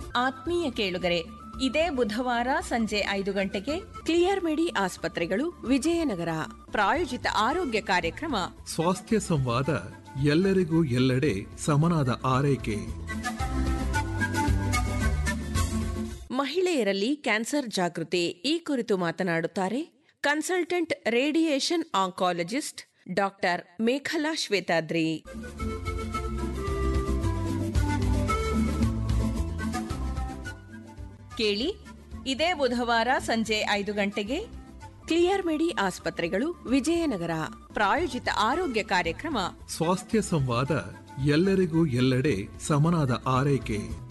ಆತ್ಮೀಯ ಕೇಳುಗರೆ ಇದೇ ಬುಧವಾರ ಸಂಜೆ ಐದು ಗಂಟೆಗೆ ಕ್ಲಿಯರ್ ಮೆಡಿ ಆಸ್ಪತ್ರೆಗಳು ವಿಜಯನಗರ ಪ್ರಾಯೋಜಿತ ಆರೋಗ್ಯ ಕಾರ್ಯಕ್ರಮ ಸ್ವಾಸ್ಥ್ಯ ಸಂವಾದ ಎಲ್ಲರಿಗೂ ಎಲ್ಲೆಡೆ ಸಮನಾದ ಆರೈಕೆ ಮಹಿಳೆಯರಲ್ಲಿ ಕ್ಯಾನ್ಸರ್ ಜಾಗೃತಿ ಈ ಕುರಿತು ಮಾತನಾಡುತ್ತಾರೆ consultant radiation oncologist doctor Mekhala Shwetadri ಕೇಳಿ ಇದೇ ಬುಧವಾರ ಸಂಜೆ ಐದು ಗಂಟೆಗೆ ಕ್ಲಿಯರ್ ಮೆಡಿ ಆಸ್ಪತ್ರೆಗಳು ವಿಜಯನಗರ ಪ್ರಾಯೋಜಿತ ಆರೋಗ್ಯ ಕಾರ್ಯಕ್ರಮ ಸ್ವಾಸ್ಥ್ಯ ಸಂವಾದ ಎಲ್ಲರಿಗೂ ಎಲ್ಲೆಡೆ ಸಮನಾದ ಆರೈಕೆ